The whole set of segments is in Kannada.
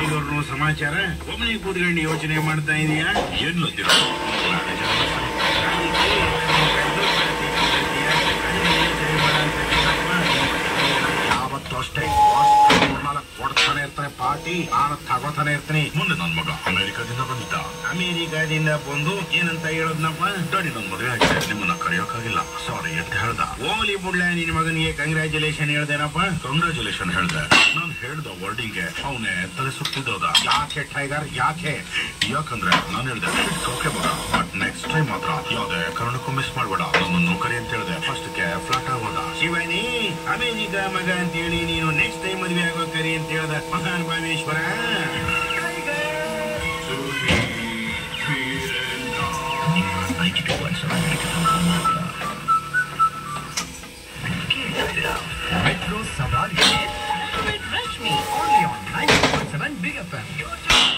ಹೇಗವ್ರು ಸಮಾಚಾರ ಒಬ್ಬನೇ ಕೂತ್ಕೊಂಡು ಯೋಚನೆ ಮಾಡ್ತಾ ಇದೀಯಾ ಏನ್ ಲದ್ದಿರೋ ಯಾವತ್ತು ಅಷ್ಟೇ ಮೂರ್ನಾಲ್ಕು ಕೊಡ್ತಾನೆ ಇರ್ತಾನೆ ಪಾರ್ಟಿ ನಾನು ತಗೋತಾನೆ ಇರ್ತೀನಿ ಮುಂದೆ ನನ್ ಮಗ ಅಮೆರಿಕದಿಂದ ಬಂದಿದ್ದ ಅಮೆರಿಕಾದಿಂದ ಬಂದು ಏನಂತ ಹೇಳೋದ್ನಪ್ಪ ಡ್ಯಾಡಿ ನನ್ ಮದುವೆ ಆಗಿದೆ ನಿಮ್ಮನ್ನ ಕರೆಯೋಕ್ಕಾಗಿಲ್ಲ ಸಾರಿ ಅಂತ ಹೇಳ್ದ ಹೋಗ್ಲಿ ಬುಡ್ಲ ನಿನ್ ಮಗನಿಗೆ ಕಂಗ್ರ್ಯಾಚುಲೇಷನ್ ಹೇಳ್ದೇನಪ್ಪ ಕಂಗ್ರಾಚುಲೇಷನ್ ಹೇಳ್ದೆ ನಾನ್ ಹೇಳ್ದ ವರ್ಡಿಗೆ ಅವನೇ ತಲೆ ಸುತ್ತಿದ್ದೋದ ಯಾಕೆ ಟೈಗರ್ ಯಾಕೆ ಯಾಕಂದ್ರೆ ನಾನು ಹೇಳ್ದೆ ಓಕೆ ಮಗ ಬಟ್ ನೆಕ್ಸ್ಟ್ ಟೈಮ್ ಮಾತ್ರ ಯಾವ್ದೇ ಕಾರಣಕ್ಕೂ ಮಿಸ್ ಮಾಡ್ಬೇಡ ನನ್ನನ್ನು ಕರಿ ಅಂತ ಹೇಳ್ದೆ ಫಸ್ಟ್ಗೆ ಫ್ಲಾಟ್ ಆಗೋದ ಶಿವನಿ ಅಮೆರಿಕ ಮಗ ಅಂತೇಳಿ ನೀನು ನೆಕ್ಸ್ಟ್ ಟೈಮ್ ಮದುವೆ ಆಗೋ ಕರಿ ಅಂತ ಹೇಳ್ದ ಮಹಾನ್ Bhaveshwara Metro Savari. Rashmi. Only on 90.7 Big FM.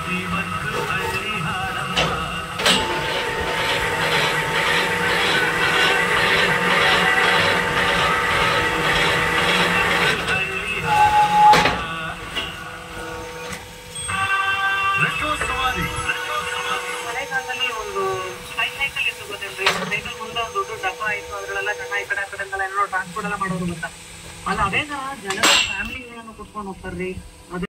Retro ಸವಾರಿ ಮಳೆಗಾಲದಲ್ಲಿ ಒಂದು ಸೈಕಲ್ ಇತ್ತು ಗೊತ್ತೇನ್ರಿ ಸೈಕಲ್ ಮುಂದೆ ಒಂದು ದೊಡ್ಡ ಡಬ್ಬ ಇತ್ತು ಅದ್ರಲ್ಲೆಲ್ಲ ಜನ ಈ ಕಡೆ ಆ ಕಡೆ ಎಲ್ಲ ಏನೋ ಟ್ರಾನ್ಸ್ಪೋರ್ಟ್ ಎಲ್ಲ ಮಾಡೋರು ಗೊತ್ತಾ ಅಲ್ಲ ಅದೇ ತರ ಜನರ ಫ್ಯಾಮಿಲಿಗಳನ್ನು ಕುತ್ಕೊಂಡು ಹೋಗ್ತಾರ್ರಿ ಅದೇ